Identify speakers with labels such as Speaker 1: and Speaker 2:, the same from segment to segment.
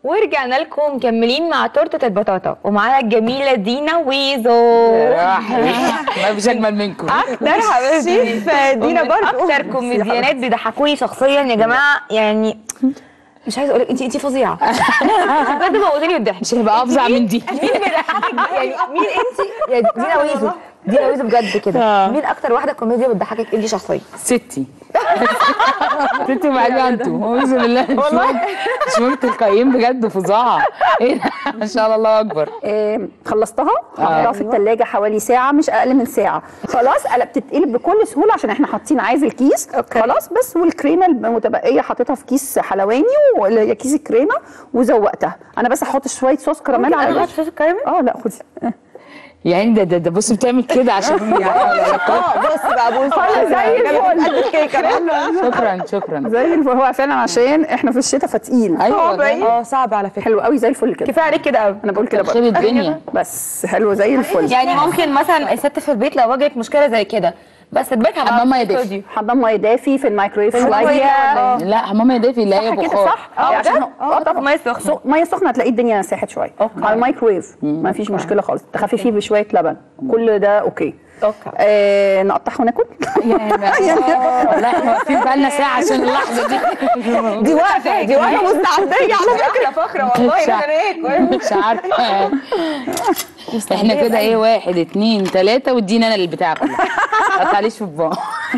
Speaker 1: ورجعنا لكم مكملين مع تورته البطاطا ومعانا الجميله دينا ويزو
Speaker 2: ما فيش اجمل منكم
Speaker 1: اكتر حبيبتي
Speaker 3: دينا
Speaker 1: ومن
Speaker 3: برضو.
Speaker 1: اكتر كوميديانات بيضحكوني شخصيا يا جماعه يعني مش عايزه اقول لك انت انت فظيعه بجد موتوني بالضحك
Speaker 2: مش هيبقى افظع من دي
Speaker 1: مين بيضحكك يعني مين انت يا دينا ويزو دينا ويزو بجد كده مين اكتر واحده كوميديا بتضحكك انت شخصيا
Speaker 2: ستي ستي وبعدين انتوا اعوذ بالله والله مش ممكن تلقائيين بجد فظاعه ايه ده؟ ما شاء الله الله اكبر
Speaker 3: آه، خلصتها حطها في الثلاجه حوالي ساعه مش اقل من ساعه خلاص قلب بتتقلب بكل سهوله عشان احنا حاطين عايز الكيس خلاص بس والكريمه المتبقيه حطيتها في كيس حلواني ولا هي كيس الكريمه وزوقتها انا بس هحط شويه صوص كراميل على الوش
Speaker 1: صوص الكراميل
Speaker 3: اه لا خدي
Speaker 2: يعني ده ده, ده بص بتعمل كده عشان
Speaker 3: بص بقى بص زي الفل
Speaker 2: شكرا شكرا
Speaker 3: زي الفل هو فعلا عشان احنا في الشتاء فتقيل
Speaker 2: ايوه ده.
Speaker 1: اه صعب على فكره
Speaker 3: حلو قوي زي الفل كده
Speaker 1: كفايه عليك كده قوي
Speaker 3: انا بقول كده
Speaker 2: خير
Speaker 3: برضه
Speaker 2: الدنيا
Speaker 3: بس حلو زي الفل
Speaker 1: يعني ممكن مثلا الست في البيت لو واجهت مشكله زي كده بس تبيتها
Speaker 2: حمام ميه دافي
Speaker 3: حمام ميه دافي في الميكرويف
Speaker 1: الميكرويف
Speaker 3: شويه
Speaker 1: آه.
Speaker 2: لا حمام دافي اللي هي
Speaker 3: صح كده
Speaker 2: بخار
Speaker 3: صح
Speaker 1: اه
Speaker 3: عشان
Speaker 1: بجد؟
Speaker 3: اه طبعا
Speaker 1: ميه سخنه
Speaker 3: سو- ميه سخنه هتلاقي الدنيا ساحت شويه على الميكرويف ما فيش مشكله خالص تخففيه بشويه لبن كل ده اوكي
Speaker 1: اوكي
Speaker 3: آه نقطعها وناكل
Speaker 2: يعني والله احنا واقفين بقالنا ساعه عشان اللحظه دي
Speaker 3: دي وقفه دي وقفه مستعديه على
Speaker 1: فكره فخره والله
Speaker 2: مش عارفة. مش عارفه احنا كده ايه واحد اتنين تلاته وادينا انا البتاع كلها ما تعليش في الباقي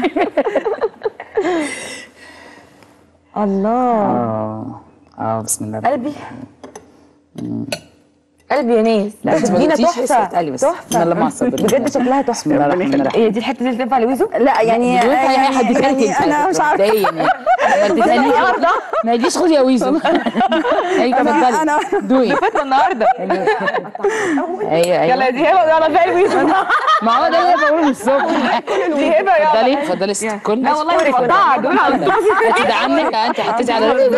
Speaker 1: الله
Speaker 2: اه اه بسم الله الرحمن
Speaker 1: قلبي قلبي يا ناس
Speaker 2: لا انت ما
Speaker 1: دينا
Speaker 2: قلتيش
Speaker 1: تحفه
Speaker 2: اسمك قلبي بس بسم الله ما صبر
Speaker 1: بجد شكلها
Speaker 2: بسم
Speaker 1: تحفه
Speaker 2: الله الرحمن الرحيم
Speaker 1: هي دي الحته دي اللي تنفع لويزو
Speaker 3: لا يعني
Speaker 2: دلوقتي هي
Speaker 3: يعني-
Speaker 2: حد كارت
Speaker 3: يعني انا مش عارفه
Speaker 2: يعني ما تسالنيش ما يجيش خدي يا ويزو هي
Speaker 3: أنا-
Speaker 2: اتفضلي دوقي
Speaker 1: فتنا النهارده
Speaker 2: ايوه
Speaker 1: يلا
Speaker 2: ايوه
Speaker 1: دي هبه يلا فعلا ويزو
Speaker 2: ما هو ده اللي بقوله من الصبح
Speaker 1: دي هبه يلا
Speaker 2: اتفضلي اتفضلي ست الكل
Speaker 1: لا والله مقطعه دول على طول
Speaker 2: انت ده عنك انت حطيتي على رجلي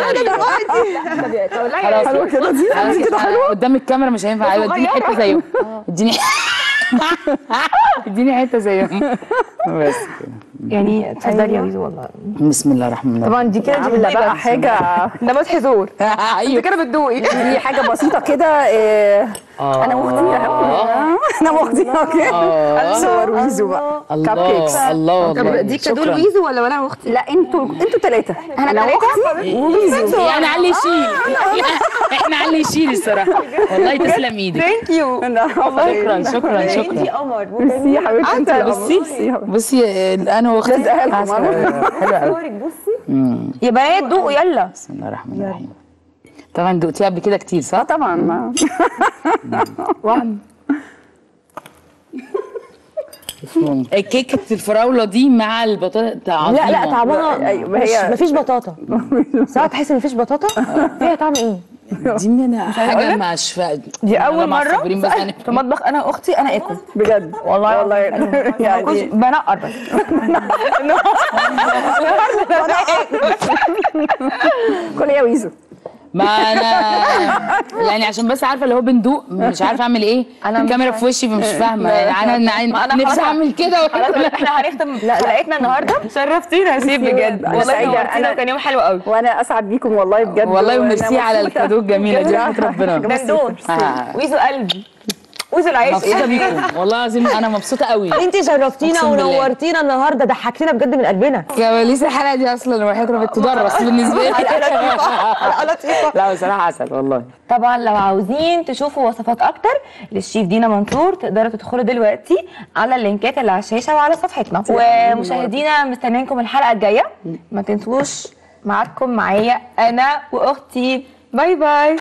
Speaker 2: خلاص
Speaker 3: حلوه كده دي
Speaker 2: خلاص
Speaker 3: كده
Speaker 2: أنا قدام الكاميرا مش هينفع ايوه اديني حته زيهم اديني اديني حته زيهم بس كده
Speaker 1: يعني اتفضلي يا ويزو والله
Speaker 2: بسم الله الرحمن الرحيم
Speaker 1: طبعا دي كده دي
Speaker 3: عامله بقى
Speaker 1: بقى
Speaker 3: حاجه
Speaker 1: ده مسح زور
Speaker 2: ايوه
Speaker 1: كده بتدوقي
Speaker 3: دي حاجه بسيطه كده آه، انا واختي انا واختي اوكي صور ويزو بقى كاب كيكس
Speaker 2: الله الله الله
Speaker 1: دي كادو
Speaker 2: شكراً.
Speaker 1: لويزو ولا ولا اختي
Speaker 3: لا انتوا انتوا ثلاثه
Speaker 1: احنا
Speaker 3: انا
Speaker 1: تلاتة؟
Speaker 3: واختي وويزو
Speaker 2: يعني على اللي يشيل احنا على اللي يشيل الصراحه والله تسلم ايدك
Speaker 1: ثانك يو
Speaker 2: شكرا شكرا شكرا
Speaker 1: قمر
Speaker 3: ميرسي يا حبيبتي انت
Speaker 2: بصي بصي انا واختي
Speaker 3: لازقها لكم
Speaker 2: حلوه قوي
Speaker 1: يا بنات دوقوا يلا
Speaker 2: بسم الله الرحمن الرحيم طبعا دقتيها قبل كده كتير صح؟
Speaker 3: طبعا ما
Speaker 2: كيكه الفراوله دي مع البطاطا عظيمه
Speaker 1: لا لا طعمها
Speaker 3: أيوة، ما
Speaker 1: مش
Speaker 3: هي-
Speaker 1: مفيش بطاطا ساعات تحس ان مفيش بطاطا فيها طعم ايه
Speaker 2: دي من انا حاجه مش فا...
Speaker 1: دي
Speaker 2: إحنا
Speaker 1: اول
Speaker 2: مع
Speaker 1: مره
Speaker 2: الصابرين بس هنفهم.
Speaker 1: في مطبخ انا واختي انا اكل
Speaker 3: بجد
Speaker 1: والله
Speaker 3: والله يعني
Speaker 1: بنقر بس
Speaker 3: كل يا ويزو
Speaker 2: ما انا يعني عشان بس عارفه اللي هو بندوق مش عارفه اعمل ايه
Speaker 1: أنا
Speaker 2: انا
Speaker 1: مش
Speaker 2: الكاميرا في وشي فمش فاهمه يعني انا
Speaker 1: ما أنا
Speaker 2: انا نفسي
Speaker 1: خلاص-
Speaker 2: اعمل كده
Speaker 1: خلاص احنا هنختم حلقتنا النهارده شرفتينا يا سيف بجد
Speaker 3: أنا
Speaker 1: والله
Speaker 3: سعيدة.
Speaker 1: نورتينا
Speaker 3: أنا-
Speaker 1: وكان يوم حلو قوي
Speaker 3: وانا اسعد بيكم والله بجد
Speaker 2: والله
Speaker 3: وأنا
Speaker 2: وميرسي على
Speaker 3: مبسوطة.
Speaker 2: الكادو الجميله دي رحمه ربنا
Speaker 1: دندون
Speaker 2: آه.
Speaker 1: ويزو قلبي ويزو العيش
Speaker 2: مبسوطه بيكم والله العظيم انا مبسوطه قوي
Speaker 4: انت شرفتينا
Speaker 2: أقسم بالله.
Speaker 4: ونورتينا النهارده ضحكتينا بجد من قلبنا
Speaker 2: كواليس الحلقه دي اصلا وحياه ربنا تدرس بالنسبه لي لا بصراحه عسل والله
Speaker 1: طبعا لو عاوزين تشوفوا وصفات اكتر للشيف دينا منصور تقدروا تدخلوا دلوقتي على اللينكات اللي على الشاشه وعلى صفحتنا ومشاهدينا مستنيينكم الحلقه الجايه ما تنسوش معاكم معايا انا واختي باي باي